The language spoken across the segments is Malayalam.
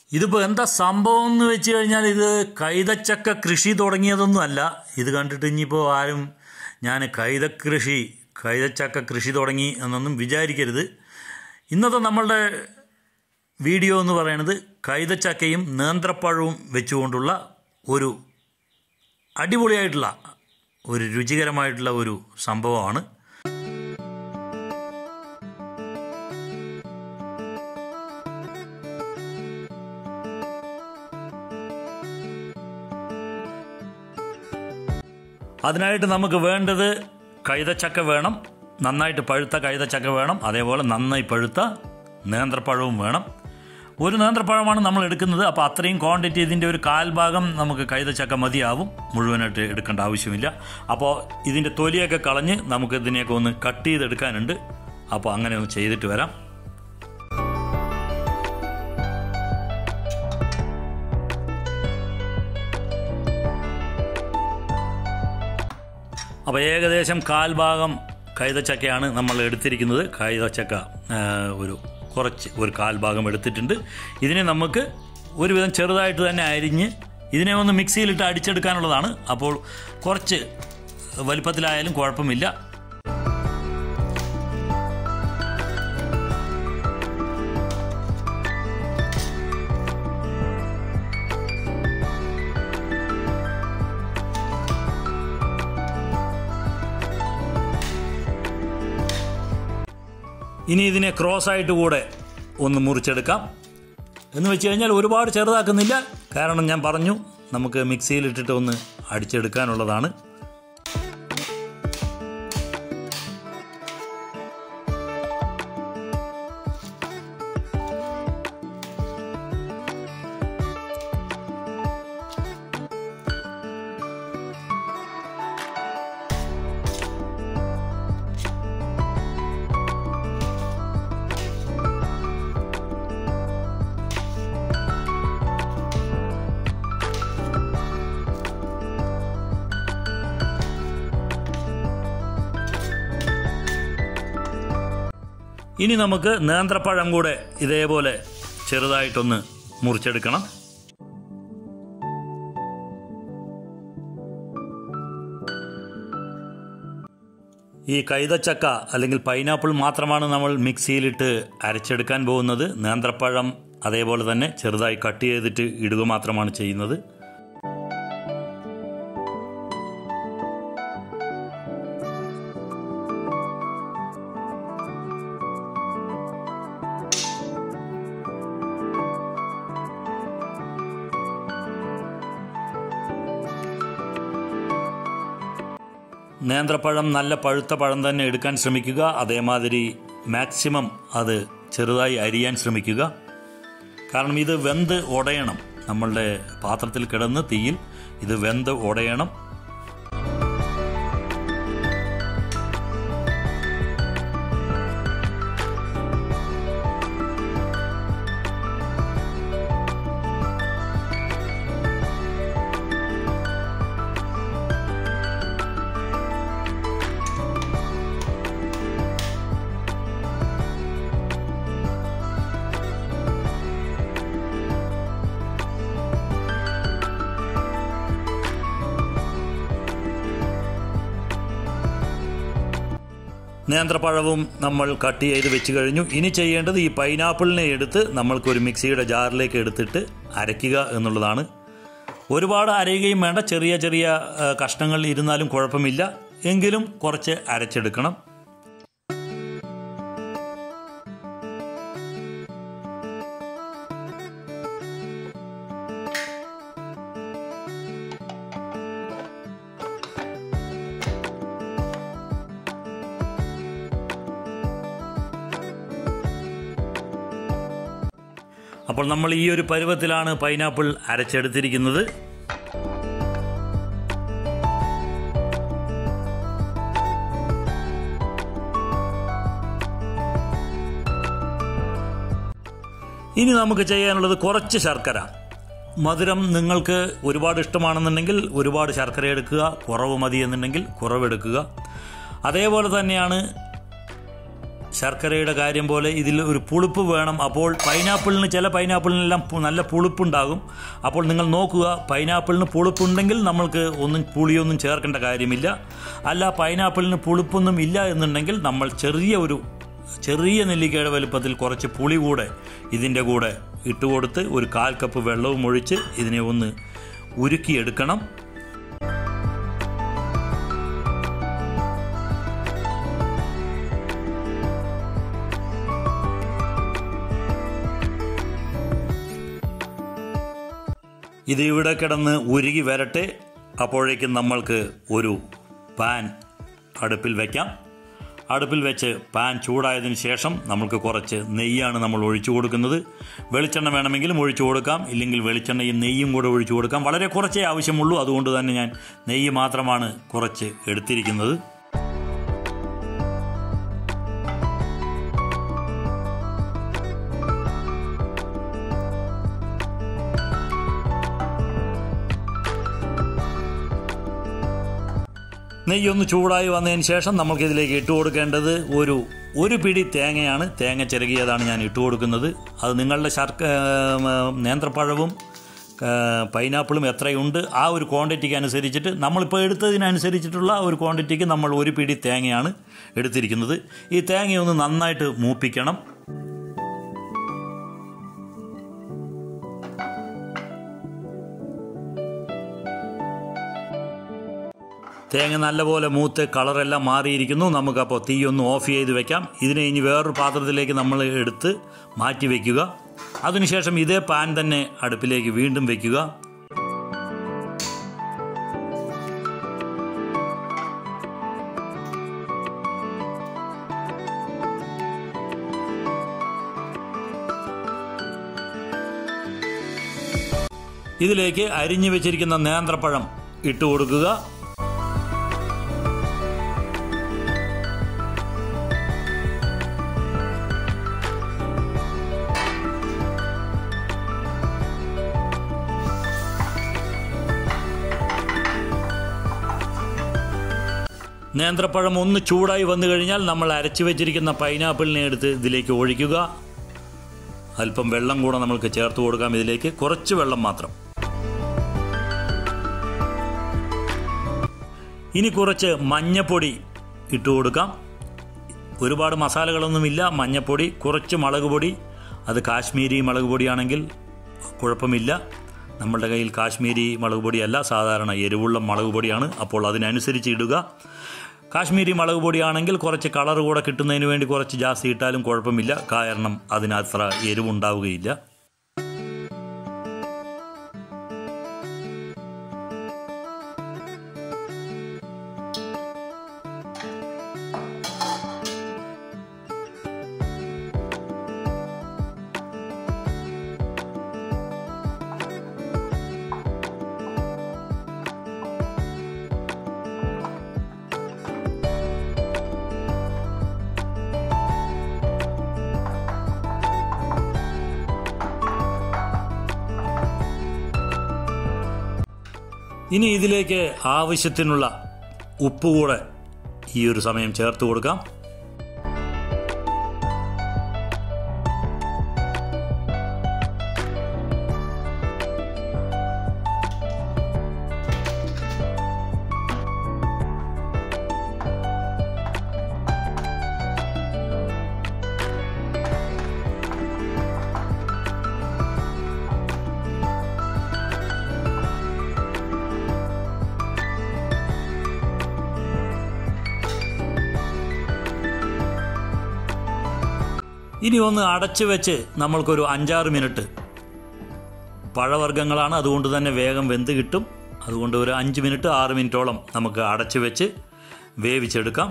ഇതിപ്പോൾ എന്താ സംഭവം എന്ന് വെച്ച് കഴിഞ്ഞാൽ ഇത് കൈതച്ചക്ക കൃഷി തുടങ്ങിയതൊന്നും അല്ല ഇത് കണ്ടിട്ട് ഇനിയിപ്പോൾ ആരും ഞാൻ കൈതക്കൃഷി കൈതച്ചക്ക കൃഷി തുടങ്ങി എന്നൊന്നും വിചാരിക്കരുത് ഇന്നത്തെ നമ്മളുടെ വീഡിയോ എന്ന് പറയുന്നത് കൈതച്ചക്കയും നേന്ത്രപ്പഴവും വെച്ചുകൊണ്ടുള്ള ഒരു അടിപൊളിയായിട്ടുള്ള ഒരു രുചികരമായിട്ടുള്ള ഒരു സംഭവമാണ് അതിനായിട്ട് നമുക്ക് വേണ്ടത് കൈതച്ചക്ക വേണം നന്നായിട്ട് പഴുത്ത കൈതച്ചക്ക വേണം അതേപോലെ നന്നായി പഴുത്ത നേന്ത്രപ്പഴവും വേണം ഒരു നേന്ത്രപ്പഴമാണ് നമ്മൾ എടുക്കുന്നത് അപ്പോൾ അത്രയും ക്വാണ്ടിറ്റി ഇതിൻ്റെ ഒരു കാൽഭാഗം നമുക്ക് കൈതച്ചക്ക മതിയാവും മുഴുവനായിട്ട് എടുക്കേണ്ട ആവശ്യമില്ല അപ്പോൾ ഇതിൻ്റെ തൊലിയൊക്കെ കളഞ്ഞ് നമുക്ക് ഇതിനെയൊക്കെ ഒന്ന് കട്ട് ചെയ്തെടുക്കാനുണ്ട് അപ്പോൾ അങ്ങനെ ഒന്ന് ചെയ്തിട്ട് വരാം അപ്പോൾ ഏകദേശം കാൽഭാഗം കൈതച്ചക്കയാണ് നമ്മൾ എടുത്തിരിക്കുന്നത് കൈതച്ചക്ക ആ, ഒരു കുറച്ച് ഒരു കാൽഭാഗം എടുത്തിട്ടുണ്ട് ഇതിനെ നമുക്ക് ഒരുവിധം ചെറുതായിട്ട് തന്നെ അരിഞ്ഞ് ഇതിനെ ഒന്ന് മിക്സിയിലിട്ട് അടിച്ചെടുക്കാനുള്ളതാണ് അപ്പോൾ കുറച്ച് വലിപ്പത്തിലായാലും കുഴപ്പമില്ല ഇനി ഇതിനെ ക്രോസ് ആയിട്ട് കൂടെ ഒന്ന് മുറിച്ചെടുക്കാം എന്ന് വെച്ച് കഴിഞ്ഞാൽ ഒരുപാട് ചെറുതാക്കുന്നില്ല കാരണം ഞാൻ പറഞ്ഞു നമുക്ക് മിക്സിയിലിട്ടിട്ട് ഒന്ന് അടിച്ചെടുക്കാനുള്ളതാണ് ഇനി നമുക്ക് നേന്ത്രപ്പഴം കൂടെ ഇതേപോലെ ചെറുതായിട്ടൊന്ന് മുറിച്ചെടുക്കണം ഈ കൈതച്ചക്ക അല്ലെങ്കിൽ പൈനാപ്പിൾ മാത്രമാണ് നമ്മൾ മിക്സിയിലിട്ട് അരച്ചെടുക്കാൻ പോകുന്നത് നേന്ത്രപ്പഴം അതേപോലെ തന്നെ ചെറുതായി കട്ട് ചെയ്തിട്ട് ഇടുക മാത്രമാണ് ചെയ്യുന്നത് നേന്ത്രപ്പഴം നല്ല പഴുത്ത പഴം തന്നെ എടുക്കാൻ ശ്രമിക്കുക അതേമാതിരി മാക്സിമം അത് ചെറുതായി അരിയാൻ ശ്രമിക്കുക കാരണം ഇത് വെന്ത് ഉടയണം നമ്മളുടെ പാത്രത്തിൽ കിടന്ന് തീയിൽ ഇത് വെന്ത് ഉടയണം നേന്ത്രപ്പഴവും നമ്മൾ കട്ട് ചെയ്ത് വെച്ച് കഴിഞ്ഞു ഇനി ചെയ്യേണ്ടത് ഈ പൈനാപ്പിളിനെ എടുത്ത് നമ്മൾക്കൊരു മിക്സിയുടെ ജാറിലേക്ക് എടുത്തിട്ട് അരയ്ക്കുക എന്നുള്ളതാണ് ഒരുപാട് അരയുകയും വേണ്ട ചെറിയ ചെറിയ ആ, കഷ്ണങ്ങൾ ഇരുന്നാലും കുഴപ്പമില്ല എങ്കിലും കുറച്ച് അരച്ചെടുക്കണം അപ്പോൾ നമ്മൾ ഈ ഒരു പരുവത്തിലാണ് പൈനാപ്പിൾ അരച്ചെടുത്തിരിക്കുന്നത് ഇനി നമുക്ക് ചെയ്യാനുള്ളത് കുറച്ച് ശർക്കര മധുരം നിങ്ങൾക്ക് ഒരുപാട് ഇഷ്ടമാണെന്നുണ്ടെങ്കിൽ ഒരുപാട് ശർക്കര എടുക്കുക കുറവ് മതി എന്നുണ്ടെങ്കിൽ കുറവെടുക്കുക അതേപോലെ തന്നെയാണ് ശർക്കരയുടെ കാര്യം പോലെ ഇതിൽ ഒരു പുളിപ്പ് വേണം അപ്പോൾ പൈനാപ്പിളിന് ചില പൈനാപ്പിളിനെല്ലാം പു- നല്ല പുളിപ്പുണ്ടാകും അപ്പോൾ നിങ്ങൾ നോക്കുക പൈനാപ്പിളിന് പുളിപ്പുണ്ടെങ്കിൽ നമ്മൾക്ക് ഒന്നും പുളിയൊന്നും ചേർക്കേണ്ട കാര്യമില്ല അല്ല പൈനാപ്പിളിന് പുളിപ്പൊന്നും ഇല്ല എന്നുണ്ടെങ്കിൽ നമ്മൾ ചെറിയ ഒരു ചെറിയ നെല്ലിക്കയുടെ വലുപ്പത്തിൽ കുറച്ച് പുളി കൂടെ ഇതിൻ്റെ കൂടെ ഇട്ടുകൊടുത്ത് ഒരു കാൽ കപ്പ് വെള്ളവും ഒഴിച്ച് ഇതിനെ ഒന്ന് ഉരുക്കിയെടുക്കണം ഇത് ഇവിടെ കിടന്ന് ഉരുകി വരട്ടെ അപ്പോഴേക്കും നമ്മൾക്ക് ഒരു പാൻ അടുപ്പിൽ വയ്ക്കാം അടുപ്പിൽ വെച്ച് പാൻ ചൂടായതിനു ശേഷം നമുക്ക് കുറച്ച് നെയ്യാണ് നമ്മൾ ഒഴിച്ചു കൊടുക്കുന്നത് വെളിച്ചെണ്ണ വേണമെങ്കിലും ഒഴിച്ചു കൊടുക്കാം ഇല്ലെങ്കിൽ വെളിച്ചെണ്ണയും നെയ്യും കൂടെ ഒഴിച്ചു കൊടുക്കാം വളരെ കുറച്ചേ ആവശ്യമുള്ളൂ അതുകൊണ്ട് തന്നെ ഞാൻ നെയ്യ് മാത്രമാണ് കുറച്ച് എടുത്തിരിക്കുന്നത് നെയ്യൊന്ന് ചൂടായി വന്നതിന് ശേഷം നമുക്കിതിലേക്ക് ഇട്ട് കൊടുക്കേണ്ടത് ഒരു ഒരു പിടി തേങ്ങയാണ് തേങ്ങ ചിരകിയതാണ് ഞാൻ ഇട്ട് കൊടുക്കുന്നത് അത് നിങ്ങളുടെ ശർക്ക ഏം, നേന്ത്രപ്പഴവും ഏ, പൈനാപ്പിളും എത്രയുണ്ട് ആ ഒരു ക്വാണ്ടിറ്റിക്ക് അനുസരിച്ചിട്ട് നമ്മളിപ്പോൾ എടുത്തതിനനുസരിച്ചിട്ടുള്ള ഒരു ക്വാണ്ടിറ്റിക്ക് നമ്മൾ ഒരു പിടി തേങ്ങയാണ് എടുത്തിരിക്കുന്നത് ഈ തേങ്ങയൊന്ന് നന്നായിട്ട് മൂപ്പിക്കണം തേങ്ങ നല്ലപോലെ മൂത്ത് കളറെല്ലാം മാറിയിരിക്കുന്നു നമുക്കപ്പോൾ തീ ഒന്ന് ഓഫ് ചെയ്ത് വെക്കാം ഇതിനെ ഇനി വേറൊരു പാത്രത്തിലേക്ക് നമ്മൾ എടുത്ത് മാറ്റി വയ്ക്കുക അതിനുശേഷം ഇതേ പാൻ തന്നെ അടുപ്പിലേക്ക് വീണ്ടും വയ്ക്കുക ഇതിലേക്ക് അരിഞ്ഞു വെച്ചിരിക്കുന്ന നേന്ത്രപ്പഴം ഇട്ട് കൊടുക്കുക നേന്ത്രപ്പഴം ഒന്ന് ചൂടായി വന്നു കഴിഞ്ഞാൽ നമ്മൾ അരച്ചു വെച്ചിരിക്കുന്ന പൈനാപ്പിളിനെ എടുത്ത് ഇതിലേക്ക് ഒഴിക്കുക അല്പം വെള്ളം കൂടെ നമ്മൾക്ക് ചേർത്ത് കൊടുക്കാം ഇതിലേക്ക് കുറച്ച് വെള്ളം മാത്രം ഇനി കുറച്ച് മഞ്ഞപ്പൊടി ഇട്ട് കൊടുക്കാം ഒരുപാട് മസാലകളൊന്നുമില്ല മഞ്ഞപ്പൊടി കുറച്ച് മുളക് പൊടി അത് കാശ്മീരി മുളക് പൊടിയാണെങ്കിൽ കുഴപ്പമില്ല നമ്മളുടെ കയ്യിൽ കാശ്മീരി മുളക് പൊടിയല്ല സാധാരണ എരിവുള്ള മുളക് പൊടിയാണ് അപ്പോൾ അതിനനുസരിച്ച് ഇടുക കാശ്മീരി മുളക് പൊടിയാണെങ്കിൽ കുറച്ച് കളർ കൂടെ കിട്ടുന്നതിന് വേണ്ടി കുറച്ച് ജാസ്തി ഇട്ടാലും കുഴപ്പമില്ല കാരണം അതിനത്ര എരിവുണ്ടാവുകയില്ല ഇനി ഇതിലേക്ക് ആവശ്യത്തിനുള്ള ഉപ്പ് കൂടെ ഈ ഒരു സമയം ചേർത്ത് കൊടുക്കാം ഇനി ഒന്ന് അടച്ചു വെച്ച് നമ്മൾക്കൊരു അഞ്ചാറ് മിനിറ്റ് പഴവർഗ്ഗങ്ങളാണ് അതുകൊണ്ട് തന്നെ വേഗം വെന്ത് കിട്ടും അതുകൊണ്ട് ഒരു അഞ്ച് മിനിറ്റ് ആറ് മിനിറ്റോളം നമുക്ക് അടച്ചു വെച്ച് വേവിച്ചെടുക്കാം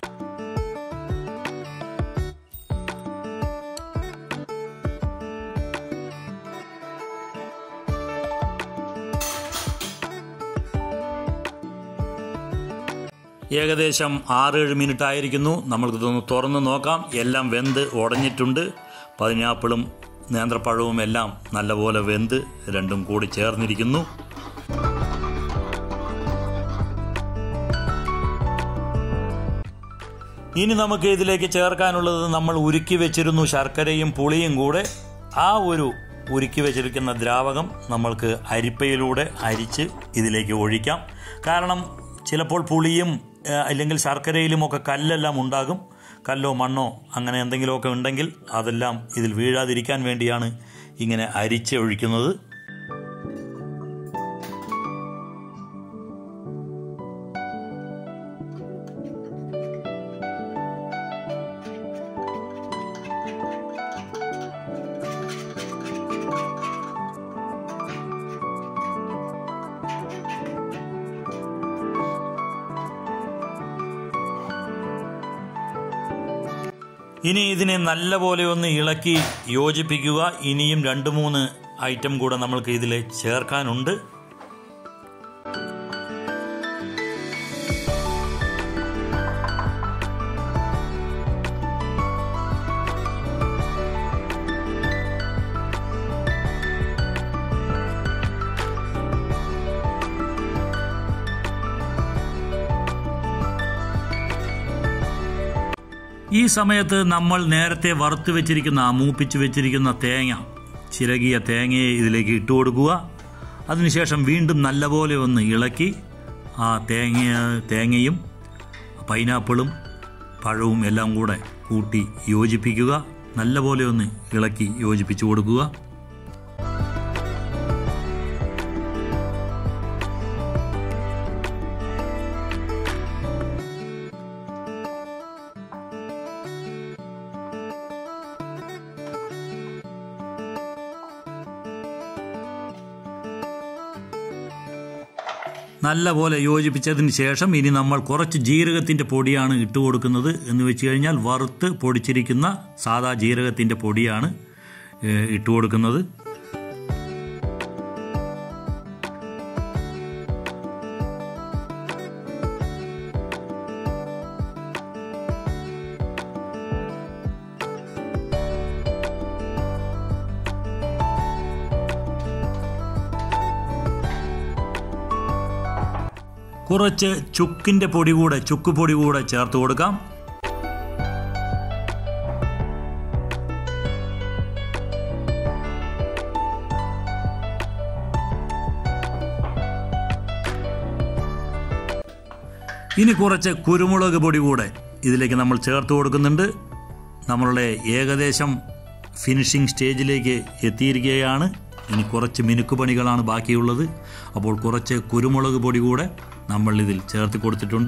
ഏകദേശം ആറേഴ് മിനിറ്റ് ആയിരിക്കുന്നു നമ്മൾക്കിതൊന്ന് തുറന്ന് നോക്കാം എല്ലാം വെന്ത് ഉടഞ്ഞിട്ടുണ്ട് പൈനാപ്പിളും നേന്ത്രപ്പഴവും എല്ലാം നല്ലപോലെ വെന്ത് രണ്ടും കൂടി ചേർന്നിരിക്കുന്നു ഇനി നമുക്ക് ഇതിലേക്ക് ചേർക്കാനുള്ളത് നമ്മൾ ഉരുക്കി വെച്ചിരുന്നു ശർക്കരയും പുളിയും കൂടെ ആ ഒരു ഉരുക്കി വെച്ചിരിക്കുന്ന ദ്രാവകം നമ്മൾക്ക് അരിപ്പയിലൂടെ അരിച്ച് ഇതിലേക്ക് ഒഴിക്കാം കാരണം ചിലപ്പോൾ പുളിയും ഏഹ്, അല്ലെങ്കിൽ ശർക്കരയിലുമൊക്കെ കല്ലെല്ലാം ഉണ്ടാകും കല്ലോ മണ്ണോ അങ്ങനെ എന്തെങ്കിലുമൊക്കെ ഉണ്ടെങ്കിൽ അതെല്ലാം ഇതിൽ വീഴാതിരിക്കാൻ വേണ്ടിയാണ് ഇങ്ങനെ അരിച്ച് ഒഴിക്കുന്നത് ഇനി ഇതിനെ നല്ലപോലെ ഒന്ന് ഇളക്കി യോജിപ്പിക്കുക ഇനിയും രണ്ട് മൂന്ന് ഐറ്റം കൂടെ നമ്മൾക്ക് ഇതിൽ ചേർക്കാനുണ്ട് ഈ സമയത്ത് നമ്മൾ നേരത്തെ വറുത്ത് വെച്ചിരിക്കുന്ന ആ മൂപ്പിച്ച് വെച്ചിരിക്കുന്ന തേങ്ങ ചിരകിയ തേങ്ങയെ ഇതിലേക്ക് ഇട്ട് കൊടുക്കുക അതിനുശേഷം വീണ്ടും നല്ലപോലെ ഒന്ന് ഇളക്കി ആ തേങ്ങ തേങ്ങയും പൈനാപ്പിളും പഴവും എല്ലാം കൂടെ കൂട്ടി യോജിപ്പിക്കുക നല്ലപോലെ ഒന്ന് ഇളക്കി യോജിപ്പിച്ചു കൊടുക്കുക നല്ലപോലെ യോജിപ്പിച്ചതിന് ശേഷം ഇനി നമ്മൾ കുറച്ച് ജീരകത്തിൻ്റെ പൊടിയാണ് ഇട്ട് കൊടുക്കുന്നത് എന്ന് വെച്ച് കഴിഞ്ഞാൽ വറുത്ത് പൊടിച്ചിരിക്കുന്ന സാദാ ജീരകത്തിൻ്റെ പൊടിയാണ് ഏഹ്, ഇട്ട് കൊടുക്കുന്നത് കുറച്ച് ചുക്കിൻ്റെ പൊടി കൂടെ ചുക്ക് പൊടി കൂടെ ചേർത്ത് കൊടുക്കാം ഇനി കുറച്ച് കുരുമുളക് പൊടി കൂടെ ഇതിലേക്ക് നമ്മൾ ചേർത്ത് കൊടുക്കുന്നുണ്ട് നമ്മളുടെ ഏകദേശം ഫിനിഷിംഗ് സ്റ്റേജിലേക്ക് എത്തിയിരിക്കുകയാണ് ഇനി കുറച്ച് മിനുക്ക് പണികളാണ് ബാക്കിയുള്ളത് അപ്പോൾ കുറച്ച് കുരുമുളക് പൊടി കൂടെ നമ്മൾ ഇതിൽ ചേർത്ത് കൊടുത്തിട്ടുണ്ട്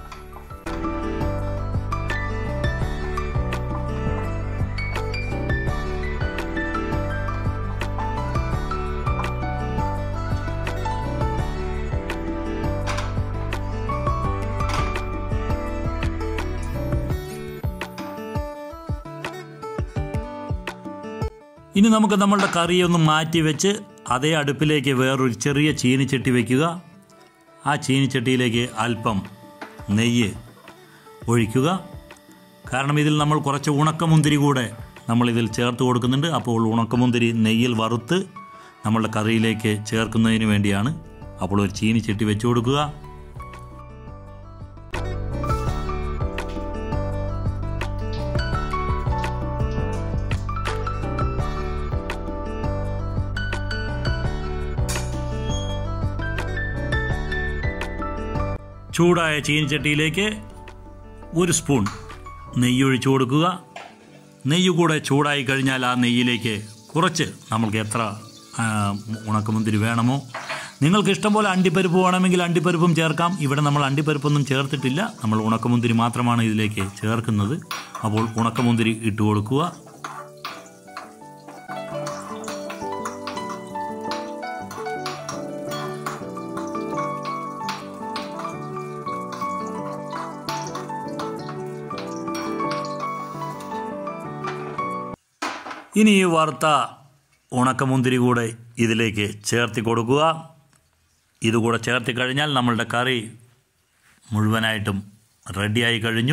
ഇനി നമുക്ക് നമ്മളുടെ കറിയെ ഒന്ന് മാറ്റി വെച്ച് അതേ അടുപ്പിലേക്ക് വേറൊരു ചെറിയ ചീനിച്ചട്ടി വയ്ക്കുക ആ ചീനിച്ചട്ടിയിലേക്ക് അല്പം നെയ്യ് ഒഴിക്കുക കാരണം ഇതിൽ നമ്മൾ കുറച്ച് ഉണക്കമുന്തിരി കൂടെ നമ്മൾ ഇതിൽ ചേർത്ത് കൊടുക്കുന്നുണ്ട് അപ്പോൾ ഉണക്കമുന്തിരി നെയ്യിൽ വറുത്ത് നമ്മളുടെ കറിയിലേക്ക് ചേർക്കുന്നതിന് വേണ്ടിയാണ് അപ്പോൾ ഒരു ചീനിച്ചട്ടി വെച്ച് കൊടുക്കുക ചൂടായ ചീനിച്ചട്ടിയിലേക്ക് ഒരു സ്പൂൺ നെയ്യ് ഒഴിച്ചു കൊടുക്കുക നെയ്യ് കൂടെ ചൂടായി കഴിഞ്ഞാൽ ആ നെയ്യിലേക്ക് കുറച്ച് നമ്മൾക്ക് എത്ര ആ, ഉണക്കമുന്തിരി വേണമോ നിങ്ങൾക്ക് ഇഷ്ടം പോലെ അണ്ടിപ്പരിപ്പ് വേണമെങ്കിൽ അണ്ടിപ്പരിപ്പും ചേർക്കാം ഇവിടെ നമ്മൾ അണ്ടിപ്പരിപ്പൊന്നും ചേർത്തിട്ടില്ല നമ്മൾ ഉണക്കമുന്തിരി മാത്രമാണ് ഇതിലേക്ക് ചേർക്കുന്നത് അപ്പോൾ ഉണക്കമുന്തിരി ഇട്ട് കൊടുക്കുക ഇനി ഈ വറുത്ത ഉണക്കമുന്തിരി കൂടെ ഇതിലേക്ക് ചേർത്തി കൊടുക്കുക ഇതുകൂടെ ചേർത്തി കഴിഞ്ഞാൽ നമ്മളുടെ കറി മുഴുവനായിട്ടും റെഡിയായി കഴിഞ്ഞു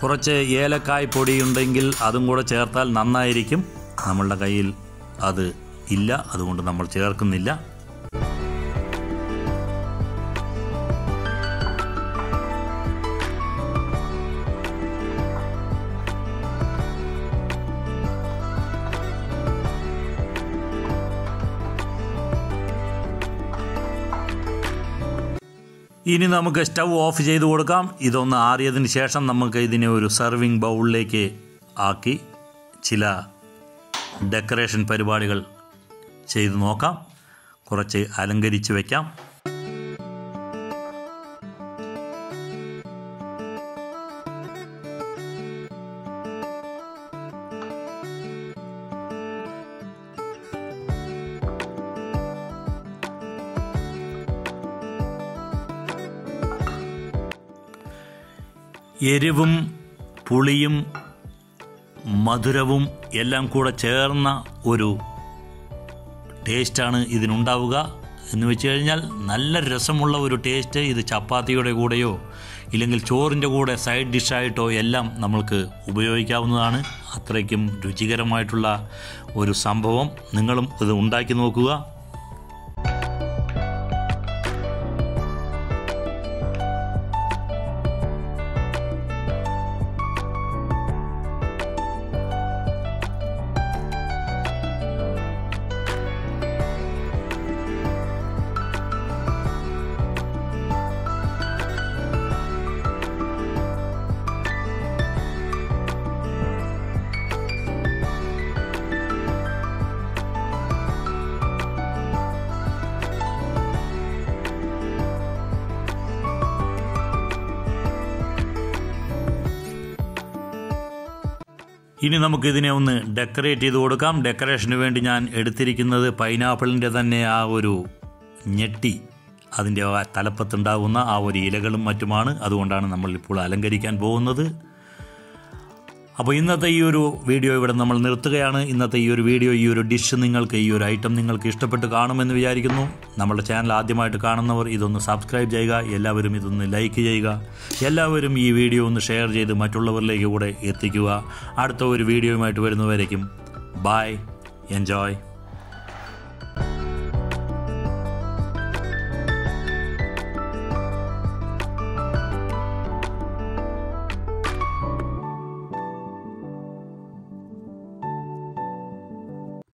കുറച്ച് ഏലക്കായ് പൊടിയുണ്ടെങ്കിൽ അതും കൂടെ ചേർത്താൽ നന്നായിരിക്കും നമ്മളുടെ കയ്യിൽ അത് ഇല്ല അതുകൊണ്ട് നമ്മൾ ചേർക്കുന്നില്ല ഇനി നമുക്ക് സ്റ്റൗ ഓഫ് ചെയ്ത് കൊടുക്കാം ഇതൊന്ന് ആറിയതിന് ശേഷം നമുക്ക് ഇതിനെ ഒരു സെർവിങ് ബൗളിലേക്ക് ആക്കി ചില ഡെക്കറേഷൻ പരിപാടികൾ ചെയ്ത് നോക്കാം കുറച്ച് അലങ്കരിച്ച് വയ്ക്കാം എരിവും പുളിയും മധുരവും എല്ലാം കൂടെ ചേർന്ന ഒരു ടേസ്റ്റാണ് ഇതിനുണ്ടാവുക എന്ന് വെച്ച് കഴിഞ്ഞാൽ നല്ല രസമുള്ള ഒരു ടേസ്റ്റ് ഇത് ചപ്പാത്തിയുടെ കൂടെയോ ഇല്ലെങ്കിൽ ചോറിൻ്റെ കൂടെ സൈഡ് ഡിഷായിട്ടോ എല്ലാം നമ്മൾക്ക് ഉപയോഗിക്കാവുന്നതാണ് അത്രയ്ക്കും രുചികരമായിട്ടുള്ള ഒരു സംഭവം നിങ്ങളും ഇത് ഉണ്ടാക്കി നോക്കുക ഇനി നമുക്ക് ഇതിനെ ഒന്ന് ഡെക്കറേറ്റ് ചെയ്ത് കൊടുക്കാം ഡെക്കറേഷന് വേണ്ടി ഞാൻ എടുത്തിരിക്കുന്നത് പൈനാപ്പിളിൻ്റെ തന്നെ ആ ഒരു ഞെട്ടി അതിൻ്റെ ആ തലപ്പത്തുണ്ടാകുന്ന ആ ഒരു ഇലകളും മറ്റുമാണ് അതുകൊണ്ടാണ് നമ്മൾ ഇപ്പോൾ അലങ്കരിക്കാൻ പോകുന്നത് അപ്പോൾ ഇന്നത്തെ ഈ ഒരു വീഡിയോ ഇവിടെ നമ്മൾ നിർത്തുകയാണ് ഇന്നത്തെ ഈ ഒരു വീഡിയോ ഈ ഒരു ഡിഷ് നിങ്ങൾക്ക് ഈ ഒരു ഐറ്റം നിങ്ങൾക്ക് ഇഷ്ടപ്പെട്ട് കാണുമെന്ന് വിചാരിക്കുന്നു നമ്മുടെ ചാനൽ ആദ്യമായിട്ട് കാണുന്നവർ ഇതൊന്ന് സബ്സ്ക്രൈബ് ചെയ്യുക എല്ലാവരും ഇതൊന്ന് ലൈക്ക് ചെയ്യുക എല്ലാവരും ഈ വീഡിയോ ഒന്ന് ഷെയർ ചെയ്ത് മറ്റുള്ളവരിലേക്ക് കൂടെ എത്തിക്കുക അടുത്ത ഒരു വീഡിയോയുമായിട്ട് വരുന്നവരേക്കും ബായ് എൻജോയ്